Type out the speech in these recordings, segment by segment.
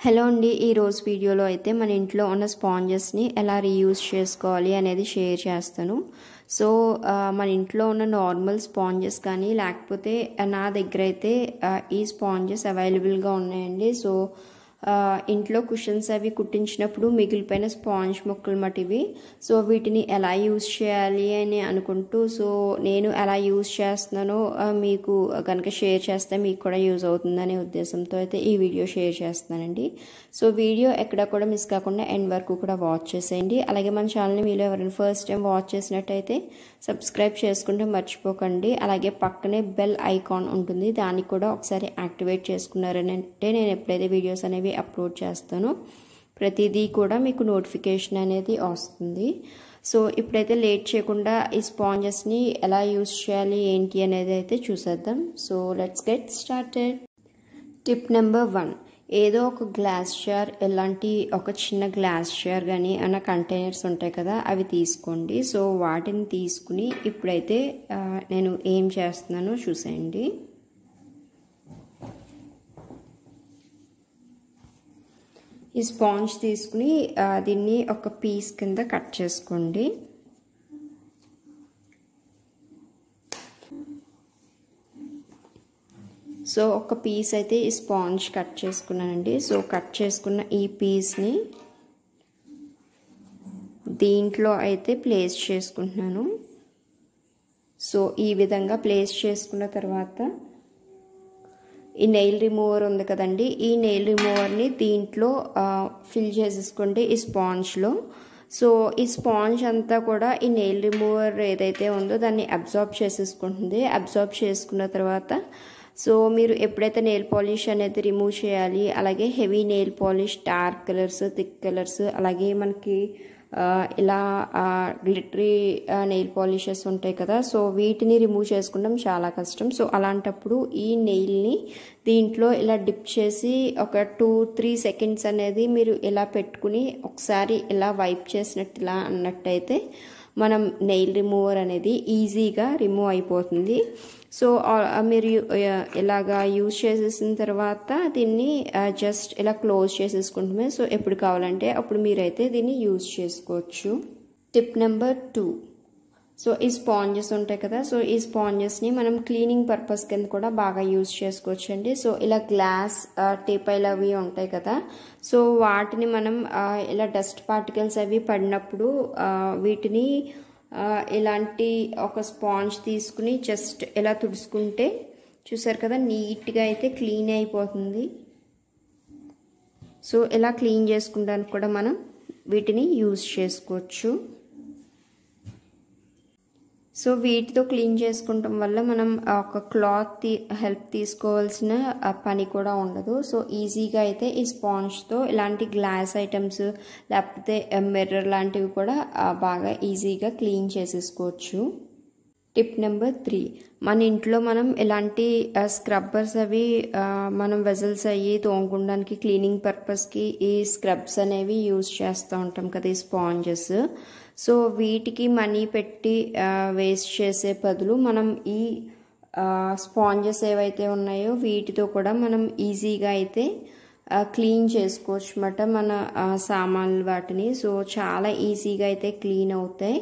hello అండి ఈరోజు వీడియోలో అయితే మన ఇంట్లో ఉన్న స్పాంజెస్ని ఎలా రీయూజ్ చేసుకోవాలి అనేది షేర్ చేస్తాను సో మన ఇంట్లో ఉన్న నార్మల్ స్పాంజెస్ కానీ లేకపోతే నా దగ్గర అయితే ఈ స్పాంజెస్ అవైలబుల్గా ఉన్నాయండి సో ఇంట్లో కుషన్స్ అవి కుట్టించినప్పుడు మిగిలిపోయిన స్పాంజ్ మొక్కలు మటివి సో వీటిని ఎలా యూజ్ చేయాలి అని అనుకుంటూ సో నేను ఎలా యూజ్ చేస్తున్నానో మీకు కనుక షేర్ చేస్తే మీకు కూడా యూజ్ అవుతుందనే ఉద్దేశంతో అయితే ఈ వీడియో షేర్ చేస్తున్నానండి సో వీడియో ఎక్కడ కూడా మిస్ కాకుండా ఎండ్ వరకు కూడా వాచ్ చేసేయండి అలాగే మన ఛానల్ని మీరు ఎవరైనా ఫస్ట్ టైం వాచ్ చేసినట్టయితే సబ్స్క్రైబ్ చేసుకుంటే మర్చిపోకండి అలాగే పక్కనే బెల్ ఐకాన్ ఉంటుంది దాన్ని కూడా ఒకసారి యాక్టివేట్ చేసుకున్నారని అంటే నేను ఎప్పుడైతే వీడియోస్ అనేవి అప్లోడ్ చేస్తానో ప్రతిదీ కూడా మీకు నోటిఫికేషన్ అనేది వస్తుంది సో ఇప్పుడైతే లేట్ చేయకుండా ఈ స్పాంజెస్ని ఎలా యూస్ చేయాలి ఏంటి అనేది అయితే చూసేద్దాం so let's get started tip number one ఏదో ఒక గ్లాస్ జార్ ఎలాంటి ఒక చిన్న గ్లాస్ జార్ కానీ అన్న కంటైనర్స్ ఉంటాయి కదా అవి తీసుకోండి సో వాటిని తీసుకుని ఇప్పుడైతే నేను ఏం చేస్తున్నానో చూసేయండి ఈ స్పాంజ్ తీసుకుని దీన్ని ఒక పీస్ కింద కట్ చేసుకోండి సో ఒక పీస్ అయితే ఈ స్పాంజ్ కట్ చేసుకున్నానండి సో కట్ చేసుకున్న ఈ పీస్ని దీంట్లో అయితే ప్లేస్ చేసుకుంటున్నాను సో ఈ విధంగా ప్లేస్ చేసుకున్న తర్వాత ఈ నెయిల్ రిమూవర్ ఉంది కదండి ఈ నెయిల్ రిమూవర్ని దీంట్లో ఫిల్ చేసేసుకోండి ఈ స్పాంజ్లో సో ఈ స్పాంజ్ అంతా కూడా ఈ నెయిల్ రిమూవర్ ఏదైతే ఉందో దాన్ని అబ్జార్బ్ చేసేసుకుంటుంది అబ్జార్బ్ చేసుకున్న తర్వాత సో మీరు ఎప్పుడైతే నెయిల్ పాలిష్ అనేది రిమూవ్ చేయాలి అలాగే heavy nail polish dark colours thick colours అలాగే మనకి ఇలా గ్లిటరీ నెయిల్ పాలిషెస్ ఉంటాయి కదా సో వీటిని రిమూవ్ చేసుకుంటాం చాలా కష్టం సో అలాంటప్పుడు ఈ నెయిల్ని దీంట్లో ఇలా డిప్ చేసి ఒక టూ త్రీ సెకండ్స్ అనేది మీరు ఇలా పెట్టుకుని ఒకసారి ఇలా వైప్ చేసినట్టు ఇలా అన్నట్టయితే మనం నెయిల్ రిమూవర్ అనేది ఈజీగా రిమూవ్ అయిపోతుంది సో మీరు ఇలాగా యూజ్ చేసేసిన తర్వాత దీన్ని జస్ట్ ఇలా క్లోజ్ చేసేసుకుంటామే సో ఎప్పుడు కావాలంటే అప్పుడు మీరైతే దీన్ని యూజ్ చేసుకోవచ్చు టిప్ నెంబర్ టూ సో ఈ స్పాంజెస్ ఉంటాయి కదా సో ఈ స్పాంజెస్ని మనం క్లీనింగ్ పర్పస్ కింద కూడా బాగా యూజ్ చేసుకోవచ్చు అండి సో ఇలా గ్లాస్ టేపైలు అవి ఉంటాయి కదా సో వాటిని మనం ఇలా డస్ట్ పార్టికల్స్ అవి పడినప్పుడు వీటిని ఇలాంటి ఒక స్పాంజ్ తీసుకుని జస్ట్ ఇలా తుడుచుకుంటే చూసారు కదా నీట్గా అయితే క్లీన్ అయిపోతుంది సో ఇలా క్లీన్ చేసుకుంటానికి కూడా మనం వీటిని యూజ్ చేసుకోవచ్చు సో వీటితో క్లీన్ చేసుకుంటాం వల్ల మనం ఒక క్లాత్ హెల్ప్ తీసుకోవాల్సిన పని కూడా ఉండదు సో ఈజీగా అయితే ఈ స్పాంజ్తో ఇలాంటి గ్లాస్ ఐటమ్స్ లేకపోతే మిర్రర్ లాంటివి కూడా బాగా ఈజీగా క్లీన్ చేసేసుకోవచ్చు టిప్ నెంబర్ త్రీ మన ఇంట్లో మనం ఇలాంటి స్క్రబ్బర్స్ అవి మనం వెజల్స్ అయ్యి తోముకోవడానికి క్లీనింగ్ పర్పస్కి ఈ స్క్రబ్స్ అనేవి యూజ్ చేస్తూ ఉంటాం కదా ఈ స్పాంజెస్ సో వీటికి మనీ పెట్టి వేస్ట్ చేసే బదులు మనం ఈ స్పాంజెస్ ఏవైతే ఉన్నాయో వీటితో కూడా మనం ఈజీగా అయితే క్లీన్ చేసుకోవచ్చు అన్నమాట మన సామాన్లు వాటిని సో చాలా ఈజీగా అయితే క్లీన్ అవుతాయి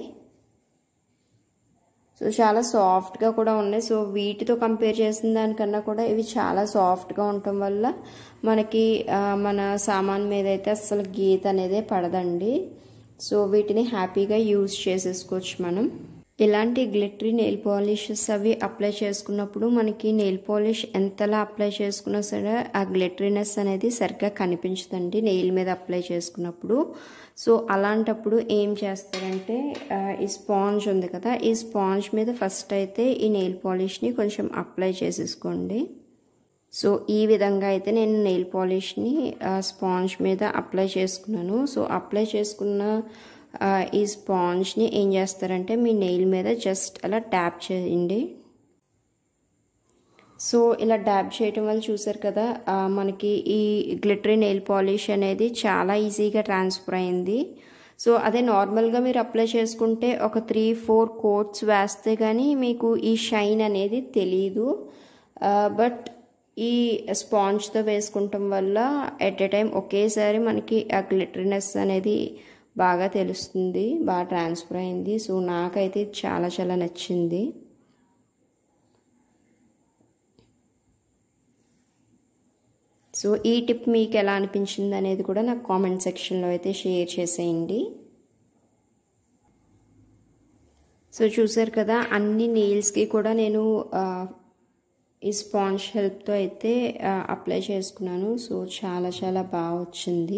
సో చాలా సాఫ్ట్గా కూడా ఉన్నాయి సో వీటితో కంపేర్ చేసిన దానికన్నా కూడా ఇవి చాలా సాఫ్ట్గా ఉండటం వల్ల మనకి మన సామాన్ మీద అయితే అసలు గీత అనేది పడదండి సో వీటిని హ్యాపీగా యూజ్ చేసేసుకోవచ్చు మనం ఇలాంటి గ్లిటరీ నెయిల్ పాలిషెస్ అవి అప్లై చేసుకున్నప్పుడు మనకి నెయిల్ పాలిష్ ఎంతలా అప్లై చేసుకున్నా సరే ఆ గ్లిటరీనెస్ అనేది సరిగ్గా కనిపించదండి నెయిల్ మీద అప్లై చేసుకున్నప్పుడు సో అలాంటప్పుడు ఏం చేస్తారంటే ఈ స్పాంజ్ ఉంది కదా ఈ స్పాంజ్ మీద ఫస్ట్ అయితే ఈ నెయిల్ పాలిష్ని కొంచెం అప్లై చేసేసుకోండి సో ఈ విధంగా అయితే నేను నెయిల్ పాలిష్ని స్పాంజ్ మీద అప్లై చేసుకున్నాను సో అప్లై చేసుకున్న ఈ స్పాంజ్ని ఏం చేస్తారంటే మీ నెయిల్ మీద జస్ట్ అలా ట్యాప్ చేయండి సో ఇలా డాబ్ చేయటం వల్ల చూసారు కదా మనకి ఈ గ్లిటరీ నెయిల్ పాలిష్ అనేది చాలా ఈజీగా ట్రాన్స్ఫర్ అయింది సో అదే నార్మల్గా మీరు అప్లై చేసుకుంటే ఒక త్రీ ఫోర్ కోట్స్ వేస్తే కానీ మీకు ఈ షైన్ అనేది తెలీదు బట్ ఈ స్పాంజ్తో వేసుకుంటాం వల్ల ఎట్ ఎ టైం ఒకేసారి మనకి ఆ గ్లిటరీనెస్ అనేది బాగా తెలుస్తుంది బాగా ట్రాన్స్ఫర్ అయింది సో నాకైతే చాలా చాలా నచ్చింది సో ఈ టిప్ మీకు ఎలా అనిపించింది అనేది కూడా నాకు కామెంట్ సెక్షన్లో అయితే షేర్ చేసేయండి సో చూసారు కదా అన్ని నెయిల్స్కి కూడా నేను ఈ స్పాంజ్ హెల్ప్తో అయితే అప్లై చేసుకున్నాను సో చాలా చాలా బాగా వచ్చింది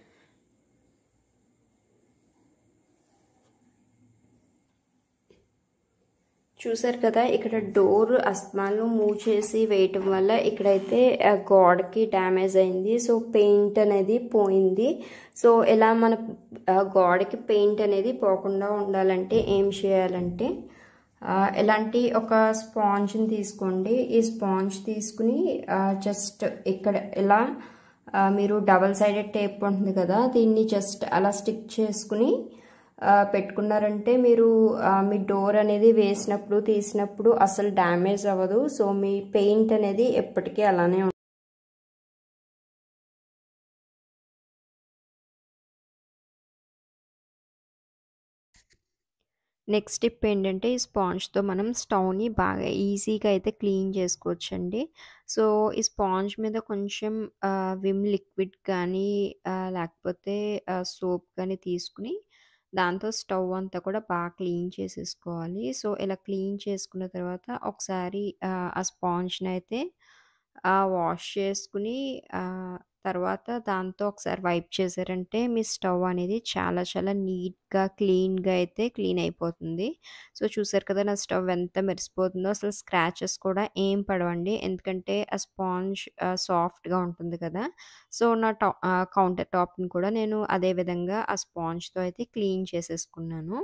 చూసారు కదా ఇక్కడ డోర్ అస్మాలు మూవ్ చేసి వేయటం వల్ల ఇక్కడైతే గోడకి డ్యామేజ్ అయింది సో పెయింట్ అనేది పోయింది సో ఇలా మన గోడకి పెయింట్ అనేది పోకుండా ఉండాలంటే ఏం చేయాలంటే ఇలాంటి ఒక స్పాంజ్ని తీసుకోండి ఈ స్పాంజ్ తీసుకుని జస్ట్ ఇక్కడ ఇలా మీరు డబల్ సైడెడ్ టేప్ ఉంటుంది కదా దీన్ని జస్ట్ అలా స్టిక్ చేసుకుని పెట్టుకున్నారంటే మీరు మీ డోర్ అనేది వేసినప్పుడు తీసినప్పుడు అసలు డ్యామేజ్ అవ్వదు సో మీ పెయింట్ అనేది ఎప్పటికీ అలానే నెక్స్ట్ టిప్ ఏంటంటే ఈ స్పాంజ్తో మనం స్టవ్ని బాగా ఈజీగా అయితే క్లీన్ చేసుకోవచ్చండి సో ఈ స్పాంజ్ మీద కొంచెం విమ్ లిక్విడ్ కానీ లేకపోతే సోప్ కానీ తీసుకుని దాంతో స్టవ్ అంతా కూడా బాగా క్లీన్ చేసేసుకోవాలి సో ఇలా క్లీన్ చేసుకున్న తర్వాత ఒకసారి ఆ స్పాంజ్ని అయితే వాష్ చేసుకుని తర్వాత దాంతో ఒకసారి వైప్ చేశారంటే మీ స్టవ్ అనేది చాలా చాలా నీట్గా క్లీన్గా అయితే క్లీన్ అయిపోతుంది సో చూసారు కదా నా స్టవ్ ఎంత మెరిసిపోతుందో అసలు స్క్రాచెస్ కూడా ఏం పడవండి ఎందుకంటే ఆ స్పాంజ్ సాఫ్ట్గా ఉంటుంది కదా సో నా టా కౌంటర్ టాప్ని కూడా నేను అదే విధంగా ఆ స్పాంజ్తో అయితే క్లీన్ చేసేసుకున్నాను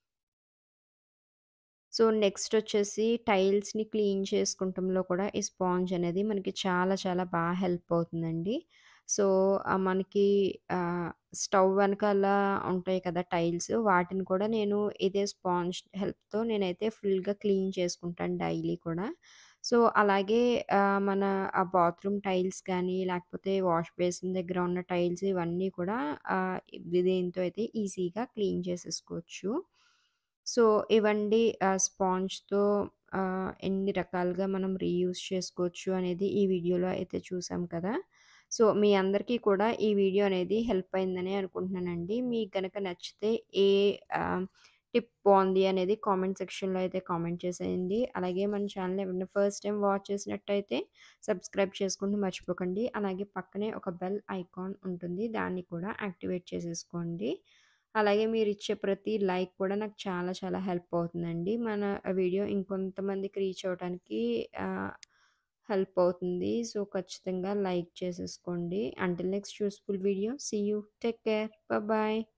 సో నెక్స్ట్ వచ్చేసి టైల్స్ని క్లీన్ చేసుకుంటంలో కూడా ఈ స్పాంజ్ అనేది మనకి చాలా చాలా బాగా హెల్ప్ అవుతుందండి సో మనకి స్టవ్ వెనకాల ఉంటాయి కదా టైల్స్ వాటిని కూడా నేను ఇదే స్పాంజ్ హెల్ప్తో నేనైతే ఫుల్గా క్లీన్ చేసుకుంటాను డైలీ కూడా సో అలాగే మన ఆ బాత్రూమ్ టైల్స్ కానీ లేకపోతే వాష్ బేసిన్ దగ్గర ఉన్న టైల్స్ ఇవన్నీ కూడా దీంతో అయితే ఈజీగా క్లీన్ చేసేసుకోవచ్చు సో ఇవండి స్పాంజ్తో ఎన్ని రకాలుగా మనం రీయూజ్ చేసుకోవచ్చు అనేది ఈ వీడియోలో అయితే చూసాం కదా సో మీ అందరికీ కూడా ఈ వీడియో అనేది హెల్ప్ అయిందని అనుకుంటున్నానండి మీకు కనుక నచ్చితే ఏ టిప్ బాగుంది అనేది కామెంట్ సెక్షన్లో అయితే కామెంట్ చేసేయండి అలాగే మన ఛానల్ ఎవరైనా ఫస్ట్ టైం వాచ్ చేసినట్టయితే సబ్స్క్రైబ్ చేసుకుంటూ మర్చిపోకండి అలాగే పక్కనే ఒక బెల్ ఐకాన్ ఉంటుంది దాన్ని కూడా యాక్టివేట్ చేసేసుకోండి అలాగే మీరు ఇచ్చే ప్రతి లైక్ కూడా నాకు చాలా చాలా హెల్ప్ అవుతుందండి మన వీడియో ఇంకొంతమందికి రీచ్ అవ్వడానికి హెల్ప్ అవుతుంది సో ఖచ్చితంగా లైక్ చేసేసుకోండి until next useful video see you take care bye